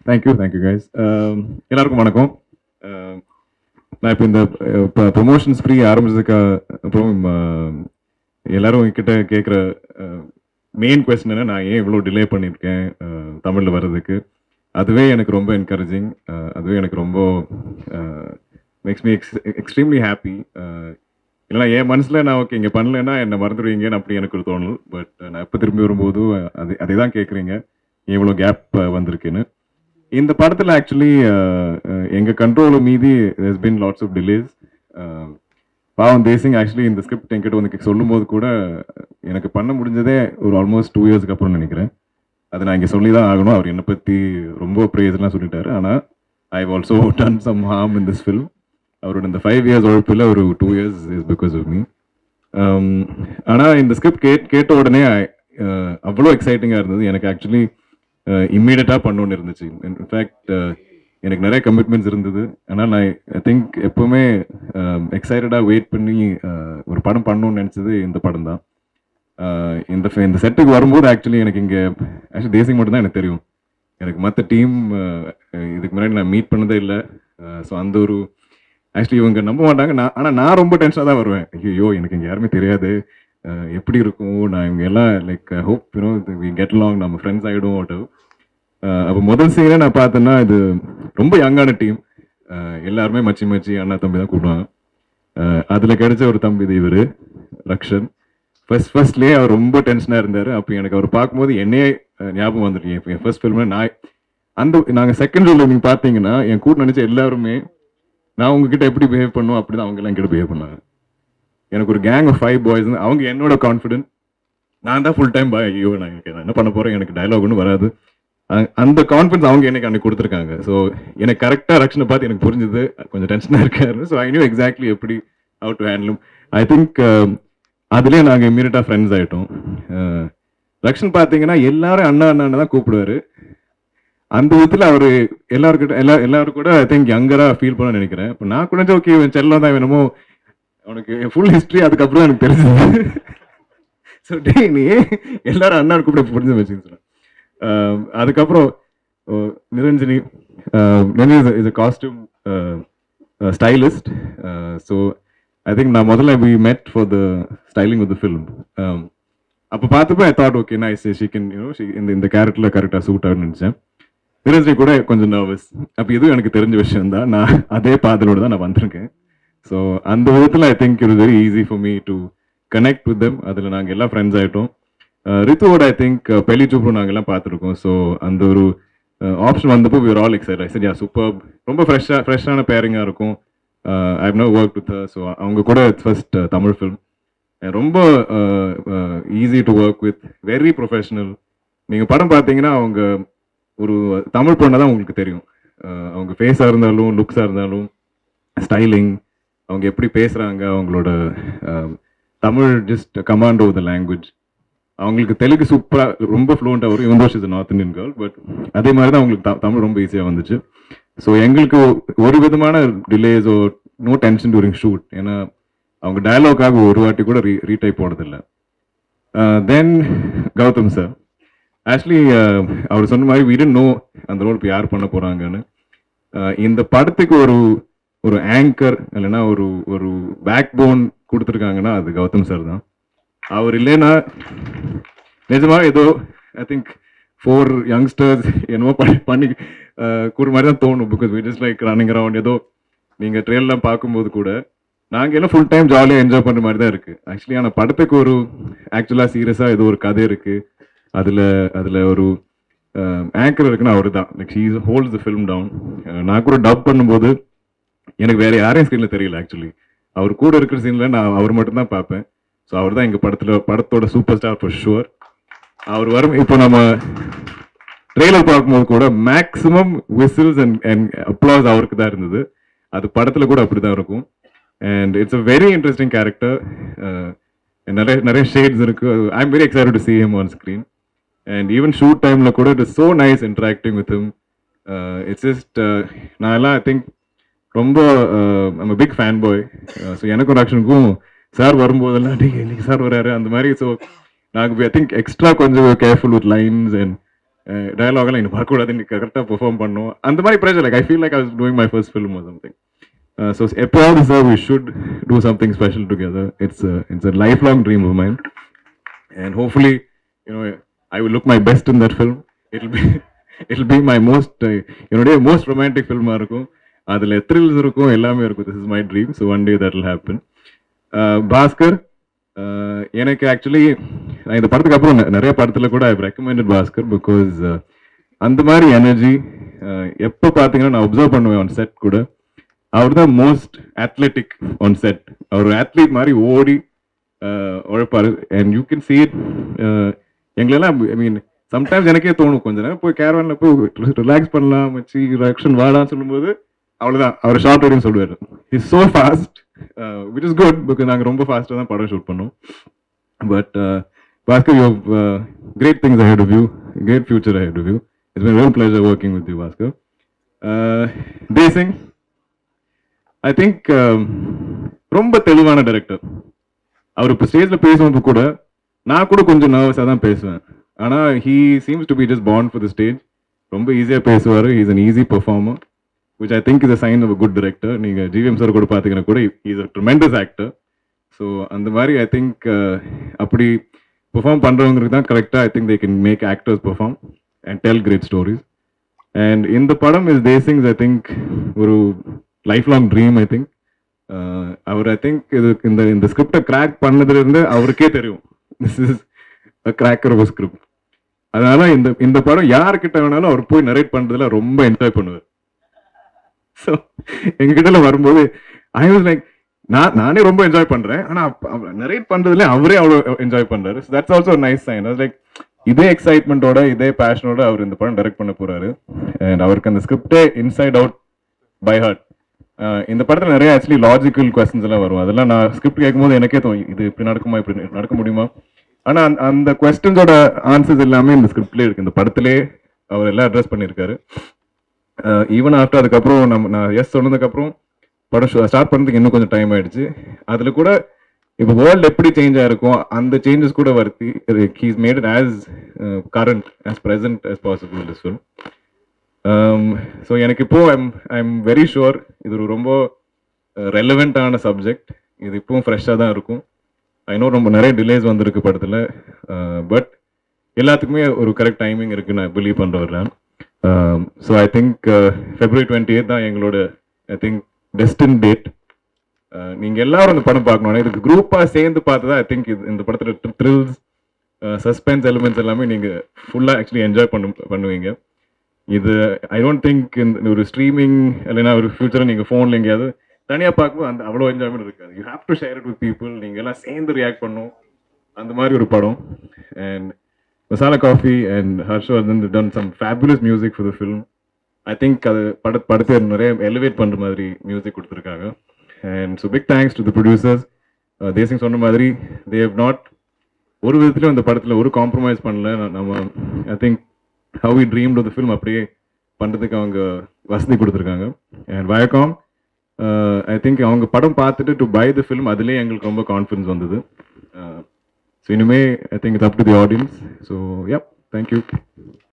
thank you thank you guys எல்லாருக்கும் வணக்கம் Uh, நான் இப்போ இந்த இப்போ ப்ரொமோஷன்ஸ் ஃப்ரீ ஆரம்பிச்சதுக்கு அப்புறம் uh, எல்லாரும் கிட்ட கேட்குற மெயின் கொஸ்டின் என்ன நான் ஏன் இவ்வளோ டிலே பண்ணியிருக்கேன் தமிழில் வர்றதுக்கு அதுவே எனக்கு ரொம்ப என்கரேஜிங் அதுவே எனக்கு ரொம்ப makes me ex extremely happy இல்லைனா என் மனசில் நான் ஓகே இங்கே பண்ணலைன்னா என்னை மறந்துடுவீங்கன்னு அப்படி எனக்கு ஒரு தோணல் பட் நான் எப்போ திரும்பி வரும்போது அது அதே தான் கேட்குறீங்க எவ்வளோ கேப் வந்திருக்குன்னு இந்த படத்தில் ஆக்சுவலி எங்கள் கண்ட்ரோல் மீதி there's been lots of delays ah, பாவம் தேசிங் ஆக்சுவலி இந்த ஸ்கிரிப்ட் என்கிட்ட வந்து சொல்லும்போது கூட எனக்கு பண்ண முடிஞ்சதே ஒரு ஆல்மோஸ்ட் டூ இயர்ஸ்க்கு அப்புறம் நினைக்கிறேன் அது நான் இங்கே சொல்லி தான் ஆகணும் அவர் என்னை பற்றி ரொம்ப ப்ரேஸ்லாம் சொல்லிட்டாரு ஆனால் I also done some harm in this film அவரோட இந்த ஃபைவ் இயர்ஸ் உழைப்பில் ஒரு two years is because of me ஆனால் இந்த ஸ்கிரிப்ட் கேட் கேட்ட உடனே அஹ், அவ்வளோ எக்ஸைட்டிங்காக இருந்தது எனக்கு ஆக்சுவலி இம்மீடியட்டாக பண்ணணும்னு இருந்துச்சு இன்ஃபேக்ட் எனக்கு நிறைய கமிட்மெண்ட்ஸ் இருந்தது ஆனால் நான் ஐ திங்க் எப்போவுமே எக்ஸைட்டடாக வெயிட் பண்ணி அஹ், ஒரு படம் பண்ணணும்னு நினச்சது இந்த படம் தான் அஹ், இந்த fi- இந்த செட்டுக்கு வரும்போது ஆக்சுவலி எனக்கு இங்கே ஆக்சுவலி தேசிங் மட்டும் தான் எனக்கு தெரியும் எனக்கு மற்ற டீம் இதுக்கு முன்னாடி நான் மீட் பண்ணதே இல்லை ஸோ அந்த ஒரு ஆக்சுவலி இவங்க நம்ப மாட்டாங்க நான் ஆனால் நான் ரொம்ப டென்ஷனாக தான் வருவேன் ஐயோ எனக்கு இங்கே யாருமே தெரியாது அஹ், எப்படி இருக்கும் நான் இவங்க எல்லாம் like hope you know we get long நம்ம ஃப்ரெண்ட்ஸ் ஆகிடும் வாட் அப்போ முதல் சீனே நான் பார்த்தேன்னா இது ரொம்ப யங்கான டீம் எல்லாருமே மச்சி மச்சி அண்ணா தம்பி தான் கூப்பிடுவாங்க அஹ், அதுல கிடைச்ச ஒரு தம்பி இது இவரு ரக்ஷன் ஃபர்ஸ்ட் ஃபர்ஸ்ட்லேயே அவர் ரொம்ப டென்ஷனாக இருந்தார் அப்போ எனக்கு அவர் பார்க்கும்போது என்னையே அஹ், ஞாபகம் வந்துட்டு என் ஃபர்ஸ்ட் ஃபில்மில் நான் அந்த நாங்கள் செகண்ட் ரோல நீங்கள் பார்த்தீங்கன்னா என் கூட நினச்ச எல்லாருமே நான் உங்ககிட்ட எப்படி பிஹேவ் பண்ணுவோம் அப்படி தான் அவங்க எல்லாம் என்கிட்ட பிஹேவ் பண்ணாங்க எனக்கு ஒரு கேங் ஆஃப் ஃபைவ் பாய்ஸ் அவங்க என்னோட கான்ஃபிடென்ட் நான் தான் ஃபுல் டைம் பாய் ஐயோ நான் எனக்கு நான் என்ன பண்ண போகிறேன் எனக்கு டயலாக் ஒன்றும் வராது அ- அந்த கான்ஃபிடன்ஸ் அவங்க எனக்கு அன்னைக்கு கொடுத்துருக்காங்க ஸோ எனக்கு கரெக்டாக ரக்ஷனை பார்த்து எனக்கு புரிஞ்சுது கொஞ்சம் டென்ஷனாக இருக்காரு ஸோ ஐ நியூ எக்ஸாக்ட்லி எப்படி ஹவு டு ஹேண்டிலும் ஐ திங்க் அதுலேயே நாங்கள் இம்மீடியட்டாக ஃப்ரெண்ட்ஸ் ஆகிட்டோம் ரக்ஷன் பார்த்தீங்கன்னா எல்லாரும் அண்ணா அண்ணான்னு தான் கூப்பிடுவாரு அந்த விதத்தில் அவர் எல்லாருக்கிட்ட எல்லா எல்லாரும் கூட ஐ திங்க் யங்கராக ஃபீல் பண்ண நினைக்கிறேன் இப்போ நான் கூட ஓகே இவன் செல்லம் தான் வேணுமோ அவனுக்கு ஃபுல் ஹிஸ்ட்ரி அதுக்கப்புறம் எனக்கு தெரிஞ்சது ஸோ டே நீ எல்லாரும் அண்ணா கூப்பிட புரிஞ்சு வச்சுன்னு சொன்னேன் ஆஹ் அதுக்கப்புறம் அஹ் Niranjani Niranjani is a costume stylist so I think நான் முதல்ல we met for the styling of the film அப்போ பார்த்தப்போ I thought okay nice she can you know இந்த இந்த கேரக்டரில் கரெக்டாக சூட் ஆகுன்னு நினச்சேன் நிரஞ்சனி கூட கொஞ்சம் நர்வஸ் அப்போ இதுவும் எனக்கு தெரிஞ்ச விஷயம் தான் நான் அதே பாதலோடு தான் நான் வந்திருக்கேன் ஸோ அந்த விதத்தில் I think it very easy for me to connect with them அதில் நாங்கள் எல்லாம் ஃப்ரெண்ட்ஸ் ஆகிட்டோம் ரித்துவோட ஐ திங்க் பெலி சூப்பரும் நாங்கள் எல்லாம் பார்த்துருக்கோம் ஸோ அந்த ஒரு ஆப்ஷன் வந்தப்போ விர் ஆல் எக்ஸைட் சரியா சூப்பர் ரொம்ப ஃப்ரெஷ்ஷாக ஃப்ரெஷ்ஷான பேரிங்காக இருக்கும் I have no work with so அவங்க கூட ஃபர்ஸ்ட் தமிழ் ஃபில்ம் ரொம்ப easy to work with very professional நீங்கள் படம் பார்த்தீங்கன்னா அவங்க ஒரு தமிழ் பொண்ணை தான் உங்களுக்கு தெரியும் அஹ் அவங்க ஃபேஸாக இருந்தாலும் லுக்ஸாக இருந்தாலும் ஸ்டைலிங் அவங்க எப்படி பேசுகிறாங்க அவங்களோட அஹ், Tamil just command over the language அவங்களுக்கு தெலுங்கு சூப்பராக ரொம்ப ஃப்ளூவெண்ட்டாக வரும் இவன் is north Indian girl but அதே மாதிரி தான் அவங்களுக்கு த- தமிழ் ரொம்ப ஈஸியாக வந்துச்சு ஸோ எங்களுக்கு ஒரு விதமான delays so no tension during shoot ஏன்னா அவங்க டயலாக்காக ஒரு வாட்டி கூட ரீ ரீடைப் போனதில்லை தென் கௌதம் சார் ஆக்சுவலி அவர் சொன்ன மாதிரி வீடு நோ அந்த ரோல் இப்போ யார் பண்ண போகிறாங்கன்னு இந்த படத்துக்கு ஒரு ஒரு ஆங்கர் இல்லைன்னா ஒரு ஒரு பேக் போன் கொடுத்துருக்காங்கன்னா அது கௌதம் சார் தான் அவர் இல்லைன்னா நிஜமா ஏதோ ஐ திங்க் ஃபோர் யங்ஸ்டர்ஸ் என்னமோ பண்ணி பண்ணி அஹ், கூறு மாதிரி தான் தோணும் because we just like running around ஏதோ நீங்கள் ட்ரெயின்லாம் பார்க்கும்போது கூட நாங்கள் எல்லாம் ஃபுல் டைம் ஜாலியாக என்ஜாய் பண்ணுற மாதிரி தான் இருக்குது ஆக்சுவலி ஆனால் படத்துக்கு ஒரு ஆக்சுவலாக சீரியஸாக ஏதோ ஒரு கதை இருக்குது அதில் அதில் ஒரு ஆங்கர் இருக்குன்னா அவர் தான் like she holds the film down நான் கூட டப் பண்ணும்போது எனக்கு வேற யாரையும் ஸ்க்ரீனில் தெரியல ஆக்சுவலி அவர் கூட இருக்கிற சீனில் நான் அவர் மட்டும் தான் பார்ப்பேன் ஸோ அவர் தான் எங்கள் படத்தில் படத்தோட சூப்பர் ஸ்டார் ஃபார் ஷுவர் அவர் வரும் இப்போ நம்ம ட்ரெய்லர் பார்க்கும்போது கூட maximum whistles and and applause அவருக்கு தான் இருந்தது அது படத்தில் கூட அப்படி தான் இருக்கும் and it's a very interesting character நிறைய நிறைய ஷேட்ஸ் இருக்கு I am very excite to see him on screen and even shoot டைமில் கூட it is so nice interacting with him it's just நான் எல்லாம் ஐ திங்க் ரொம்ப நம்ம பிக் ஃபேன் பாய் ஸோ எனக்கும் ரக்ஷனுக்கும் சார் வரும்போதெல்லாம் நீங்கள் இன்னைக்கு சார் வராரு அந்த மாதிரி ஸோ நாங்கள் ஐ திங்க் எக்ஸ்ட்ரா கொஞ்சம் கேர்ஃபுல் வித் லைன்ஸ் அண்ட் டயலாக்லாம் இன்னும் பார்க்கக்கூடாது இன்னைக்கு கரெக்டாக பெர்ஃபார்ம் பண்ணும் அந்த மாதிரி pressure like I feel like I was doing my first film something so எப்போயாவது sir we should do something special together it's it's a life long dream of mind and hopefully you know i will look my best in that film it'll be it'll be my most uh, என்னுடைய most romantic film இருக்கும் அதுல thrills இருக்கும் எல்லாமே இருக்கும் this is my dream so one day that will happen Bhaskar uh, எனக்கு actually நான் இந்த படத்துக்கு அப்புறம் நெ- நிறைய படத்துல கூட ஐ ரெக்கமெண்டட் பாஸ்கர் பிகாஸ் அந்த மாதிரி எனர்ஜி எப்போ பார்த்தீங்கன்னா நான் அப்சர்வ் பண்ணுவேன் ஆன் செட் கூட அவர் தான் மோஸ்ட் athletic ஆன் செட் அவர் athlete மாதிரி ஓடி uh, உழைப்பாரு and you can see it uh, எங்களெல்லாம் ஐ மீன் சம்டைம்ஸ் எனக்கே தோணும் கொஞ்ச நேரம் போய் கேரவான்ல போய் ரிலாக்ஸ் பண்ணலாம் வச்சு ஆக்ஷன் வாடான்னு சொல்லும்போது அவ்வளவுதான் அவர் ஷார்ட் வரையும் சொல்லுவார் is so fast which is good because நாங்கள் ரொம்ப ஃபாஸ்ட்டாக தான் படம் ஷூட் பண்ணோம் but Bhaskar you great things ahead of you great future ahead of you இட்ஸ் been real pleasure working with you Bhaskar Desingh I think ரொம்ப தெளிவான டைரக்டர் அவர் இப்போ ஸ்டேஜில் பேசும்போது கூட நான் கூட கொஞ்சம் நர்வஸாக தான் பேசுவேன் ஆனால் he seems to be just born for the stage ரொம்ப ஈஸியாக பேசுவார் is an easy performer which I think is a sign of good director நீங்கள் ஜிவிஎம் சார் கூட பார்த்தீங்கன்னா கூட is a tremendous actor so அந்த மாதிரி ஐ திங்க் அப்படி பெர்ஃபார்ம் பண்ணுறவங்களுக்கு தான் கரெக்டாக I think they can make actors perform and tell great stories and இந்த படம் இஸ் தேசிங்ஸ் ஐ திங்க் ஒரு life long dream I think அவர் ஐ திங்க் இது இந்த இந்த ஸ்கிரிப்டை கிராக் பண்ணதுல இருந்து அவருக்கே தெரியும் this is a cracker of script அதனால இந்த இந்த படம் யார்கிட்ட வேணாலும் அவர் போய் நரேட் பண்றதுல ரொம்ப என்ஜாய் பண்ணுவார் ஸோ எங்ககிட்ட வரும்போது ஐ வாஸ் லைக் நான் நானே ரொம்ப என்ஜாய் பண்றேன் ஆனா நரேட் பண்றதுல அவரே அவ்வளோ என்ஜாய் பண்றாரு that's also nice sign like இதே எக்ஸைட்மெண்ட்டோட இதே பேஷனோட அவர் இந்த படம் டைரக்ட் பண்ண போறாரு அண்ட் அவருக்கு அந்த ஸ்கிரிப்டே இன்சைட் அவுட் பை ஹார்ட் இந்த படத்துல நிறைய ஆக்சுவலி லாஜிக்கல் கொஸ்டின்ஸ் எல்லாம் வரும் அதெல்லாம் நான் ஸ்கிரிப்ட் கேட்கும்போது எனக்கே தோணும் இது இப்படி நடக்குமா இப்படி நடக்க முடியுமா ஆனா அந்த- அந்த கொஸ்டின்ஸோட ஆன்சர்ஸ் எல்லாமே இந்த ஸ்கிரிப்ட்லேயே இருக்கு இந்த படத்திலே அவர் எல்லாம் அட்ரஸ் பண்ணியிருக்காரு ஈவன் ஆஃப்டர் அதுக்கப்புறம் நம்ம நான் எஸ் சொன்னதுக்கப்புறம் படம் ஸ்டார்ட் பண்ணுறதுக்கு இன்னும் கொஞ்சம் டைம் ஆயிடுச்சு அதுல கூட இப்போ வேர்ல்டு எப்படி சேஞ்ச் ஆயிருக்கும் அந்த சேஞ்சஸ் கூட வருத்தி he's made it as current as present as possible this film so எனக்கு இப்போ ஐம் ஐம் வெரி ஷுர் இது ஒரு ரொம்ப ரெலவெண்ட்டான சப்ஜெக்ட் இது இப்பவும் ஃப்ரெஷ்ஷாக தான் இருக்கும் ஐ நோ ரொம்ப நிறைய டிலேஸ் வந்திருக்கு படத்தில் பட் எல்லாத்துக்குமே ஒரு கரெக்ட் டைமிங் இருக்கு நான் பிலீவ் பண்ணுறவர் நான் so I think February twenty தான் எங்களோட ஐ திங்க் டெஸ்டின் டேட் நீங்கள் எல்லாரும் இந்த படம் பார்க்கணும் இதுக்கு குரூப்பாக சேர்ந்து பார்த்ததா ஐ திங்க் இது இந்த படத்தில் த்ரில்ஸ் சஸ்பென்ஸ் எலிமெண்ட்ஸ் எல்லாமே நீங்கள் ஃபுல்லாக ஆக்சுவலி என்ஜாய் பண்ணு பண்ணுவீங்க இது ஐ டோன்ட் திங்க் இந்த ஒரு ஸ்ட்ரீமிங் இல்லைன்னா ஒரு ஃபியூச்சரில் நீங்கள் ஃபோனில் எங்கேயாவது தனியாக பார்க்கும்போது அந்த அவ்வளோ என்ஜாய்மெண்ட் இருக்காது you have to share it with people நீங்கள் எல்லாம் சேர்ந்து ரியாக்ட் பண்ணும் அந்த மாதிரி ஒரு படம் and Masala Coffee and Harshavardhan done some fabulous music for the film I think அது பட படத்தை நிறைய எலிவேட் பண்ணுற மாதிரி மியூசிக் கொடுத்துருக்காங்க and so big thanks to the producers Desingh சொன்ன மாதிரி தே ஹவ் நாட் ஒரு விதத்துலையும் இந்த படத்தில் ஒரு காம்ப்ரமைஸ் பண்ணல ந- நம்ம I think how we dream the film அப்படியே பண்ணுறதுக்கு அவங்க வசதி கொடுத்துருக்காங்க அண்ட் வயக்காம் ஐ திங்க் அவங்க படம் பார்த்துட்டு டு பை த ஃபில்ம் அதுலேயே எங்களுக்கு ரொம்ப கான்ஃபிடன்ஸ் வந்தது ஸோ இனிமே I think it's up to the audience so yup thank you